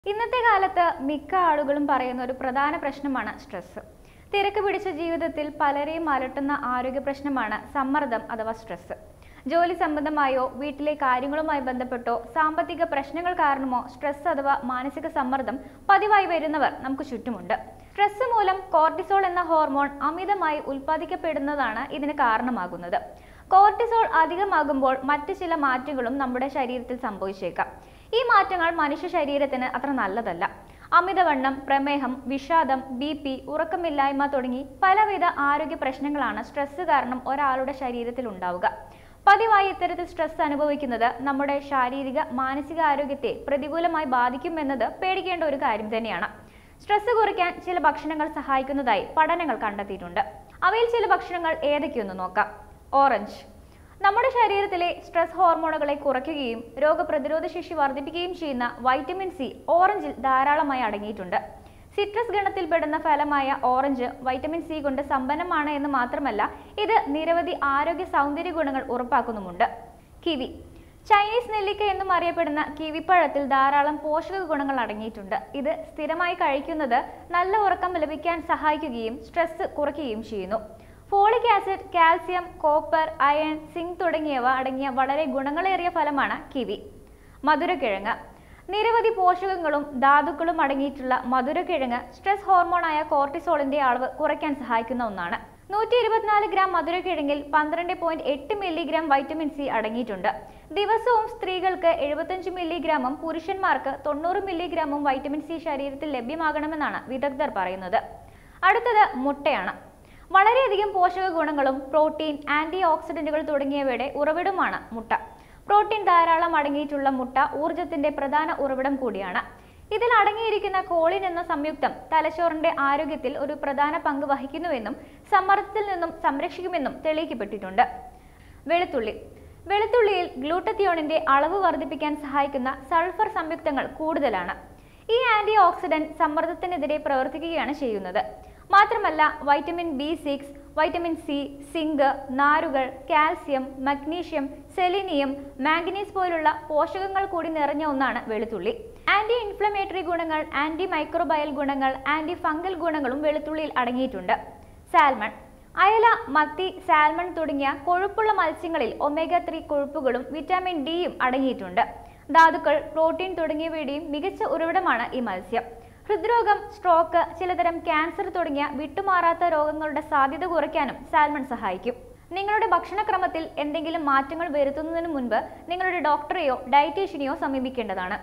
ഇന്നത്തെ കാലത്ത് മിക്ക ആളുകളും പറയുന്ന ഒരു പ്രധാന പ്രശ്നമാണ് സ്ട്രെസ് തിരക്ക് പിടിച്ച ജീവിതത്തിൽ പലരെയും അലട്ടുന്ന ആരോഗ്യ പ്രശ്നമാണ് സമ്മർദ്ദം അഥവാ സ്ട്രെസ് ജോലി സംബന്ധമായോ വീട്ടിലെ കാര്യങ്ങളുമായി ബന്ധപ്പെട്ടോ സാമ്പത്തിക പ്രശ്നങ്ങൾ കാരണമോ സ്ട്രെസ് അഥവാ മാനസിക സമ്മർദ്ദം പതിവായി വരുന്നവർ നമുക്ക് ചുറ്റുമുണ്ട് സ്ട്രെസ് മൂലം കോർട്ടിസോൾ എന്ന ഹോർമോൺ അമിതമായി ഉൽപ്പാദിക്കപ്പെടുന്നതാണ് ഇതിന് കാരണമാകുന്നത് കോർട്ടിസോൾ അധികമാകുമ്പോൾ മറ്റ് ചില മാറ്റങ്ങളും നമ്മുടെ ശരീരത്തിൽ സംഭവിച്ചേക്കാം ഈ മാറ്റങ്ങൾ മനുഷ്യ ശരീരത്തിന് അത്ര നല്ലതല്ല അമിതവണ്ണം പ്രമേഹം വിഷാദം ബി പി ഉറക്കമില്ലായ്മ തുടങ്ങി പലവിധ ആരോഗ്യ പ്രശ്നങ്ങളാണ് സ്ട്രെസ് കാരണം ഒരാളുടെ ശരീരത്തിൽ ഉണ്ടാവുക പതിവായി ഇത്തരത്തിൽ സ്ട്രെസ് അനുഭവിക്കുന്നത് നമ്മുടെ ശാരീരിക മാനസിക ആരോഗ്യത്തെ പ്രതികൂലമായി ബാധിക്കുമെന്നത് പേടിക്കേണ്ട ഒരു കാര്യം തന്നെയാണ് സ്ട്രെസ് കുറയ്ക്കാൻ ചില ഭക്ഷണങ്ങൾ സഹായിക്കുന്നതായി പഠനങ്ങൾ കണ്ടെത്തിയിട്ടുണ്ട് അവയിൽ ചില ഭക്ഷണങ്ങൾ ഏതൊക്കെയൊന്ന് നോക്കാം ഓറഞ്ച് നമ്മുടെ ശരീരത്തിലെ സ്ട്രെസ് ഹോർമോണുകളെ കുറയ്ക്കുകയും രോഗപ്രതിരോധ ശേഷി വർദ്ധിപ്പിക്കുകയും ചെയ്യുന്ന വൈറ്റമിൻ സി ഓറഞ്ചിൽ ധാരാളമായി അടങ്ങിയിട്ടുണ്ട് സിട്രസ് ഗണത്തിൽപ്പെടുന്ന ഫലമായ ഓറഞ്ച് വൈറ്റമിൻ സി കൊണ്ട് സമ്പന്നമാണ് എന്ന് മാത്രമല്ല ഇത് നിരവധി ആരോഗ്യ സൗന്ദര്യ ഗുണങ്ങൾ ഉറപ്പാക്കുന്നുമുണ്ട് കിവി ചൈനീസ് നെല്ലിക്ക എന്നും അറിയപ്പെടുന്ന കിവിപ്പഴത്തിൽ ധാരാളം പോഷക ഗുണങ്ങൾ അടങ്ങിയിട്ടുണ്ട് ഇത് സ്ഥിരമായി കഴിക്കുന്നത് നല്ല ഉറക്കം ലഭിക്കാൻ സഹായിക്കുകയും സ്ട്രെസ് കുറയ്ക്കുകയും ചെയ്യുന്നു folic acid calcium copper iron zinc തുടങ്ങിയവ അടങ്ങിയ വളരെ ഗുണങ്ങളേറിയ ഫലമാണ് കിവി മധുരക്കിഴങ്ങ് നിരവധി പോഷകങ്ങളും ധാതുക്കളും അടങ്ങിയിട്ടുള്ള മധുരക്കിഴങ്ങ് സ്ട്രെസ് ഹോർമോണായ കോർട്ടിസോളിന്റെ അളവ് കുറയ്ക്കാൻ സഹായിക്കുന്ന ഒന്നാണ് നൂറ്റി ഇരുപത്തിനാല് ഗ്രാം മധുരക്കിഴങ്ങിൽ പന്ത്രണ്ട് പോയിന്റ് എട്ട് മില്ലിഗ്രാം വൈറ്റമിൻ സി അടങ്ങിയിട്ടുണ്ട് ദിവസവും സ്ത്രീകൾക്ക് എഴുപത്തഞ്ച് മില്ലിഗ്രാമും പുരുഷന്മാർക്ക് തൊണ്ണൂറ് മില്ലിഗ്രാമും വൈറ്റമിൻ സി ശരീരത്തിൽ ലഭ്യമാകണമെന്നാണ് വിദഗ്ധർ പറയുന്നത് അടുത്തത് മുട്ടയാണ് വളരെയധികം പോഷക ഗുണങ്ങളും പ്രോട്ടീൻ ആന്റി ഓക്സിഡന്റുകൾ തുടങ്ങിയവയുടെ ഉറവിടമാണ് മുട്ട പ്രോട്ടീൻ ധാരാളം അടങ്ങിയിട്ടുള്ള മുട്ട ഊർജത്തിന്റെ പ്രധാന ഉറവിടം കൂടിയാണ് ഇതിൽ അടങ്ങിയിരിക്കുന്ന കോളിൻ എന്ന സംയുക്തം തലച്ചോറിന്റെ ആരോഗ്യത്തിൽ ഒരു പ്രധാന പങ്ക് വഹിക്കുന്നുവെന്നും സമ്മർദ്ദത്തിൽ നിന്നും സംരക്ഷിക്കുമെന്നും തെളിയിക്കപ്പെട്ടിട്ടുണ്ട് വെളുത്തുള്ളി വെളുത്തുള്ളിയിൽ ഗ്ലൂട്ടത്തിയോണിന്റെ അളവ് വർദ്ധിപ്പിക്കാൻ സഹായിക്കുന്ന സൾഫർ സംയുക്തങ്ങൾ കൂടുതലാണ് ഈ ആന്റി ഓക്സിഡന്റ് സമ്മർദ്ദത്തിനെതിരെ പ്രവർത്തിക്കുകയാണ് ചെയ്യുന്നത് മാത്രമല്ല vitamin B six vitamin C zinc നാരുകൾ കാൽസ്യം മഗ്നീഷ്യം സെലിനിയം മാംഗനീസ് പോലുള്ള പോഷകങ്ങൾ കൂടി നിറഞ്ഞ ഒന്നാണ് വെളുത്തുള്ളി ആന്റി ഇൻഫ്ലമേറ്ററി ഗുണങ്ങൾ ആന്റി മൈക്രോബയൽ ഗുണങ്ങൾ ആന്റി ഫംഗൽ ഗുണങ്ങളും വെളുത്തുള്ളിയിൽ അടങ്ങിയിട്ടുണ്ട് സാൽമൺ അയല മത്തി സാൽമൺ തുടങ്ങിയ കൊഴുപ്പുള്ള മത്സ്യങ്ങളിൽ ഒമേഗ ത്രീ കൊഴുപ്പുകളും വിറ്റാമിൻ ഡിയും അടങ്ങിയിട്ടുണ്ട് ധാതുക്കൾ പ്രോട്ടീൻ തുടങ്ങിയവയുടെയും മികച്ച ഉറവിടമാണ് ഈ മത്സ്യം ഹൃദ്രോഗം സ്ട്രോക്ക് ചിലതരം ക്യാൻസർ തുടങ്ങിയ വിട്ടുമാറാത്ത രോഗങ്ങളുടെ സാധ്യത കുറയ്ക്കാനും സാൽമൺ സഹായിക്കും നിങ്ങളുടെ ഭക്ഷണക്രമത്തിൽ എന്തെങ്കിലും മാറ്റങ്ങൾ വരുത്തുന്നതിന് മുൻപ് നിങ്ങളുടെ ഡോക്ടറെയോ ഡയറ്റീഷ്യനെയോ സമീപിക്കേണ്ടതാണ്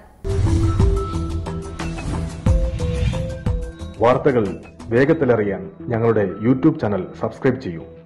വാർത്തകൾ വേഗത്തിലറിയാൻ ഞങ്ങളുടെ യൂട്യൂബ് ചാനൽ സബ്സ്ക്രൈബ് ചെയ്യൂ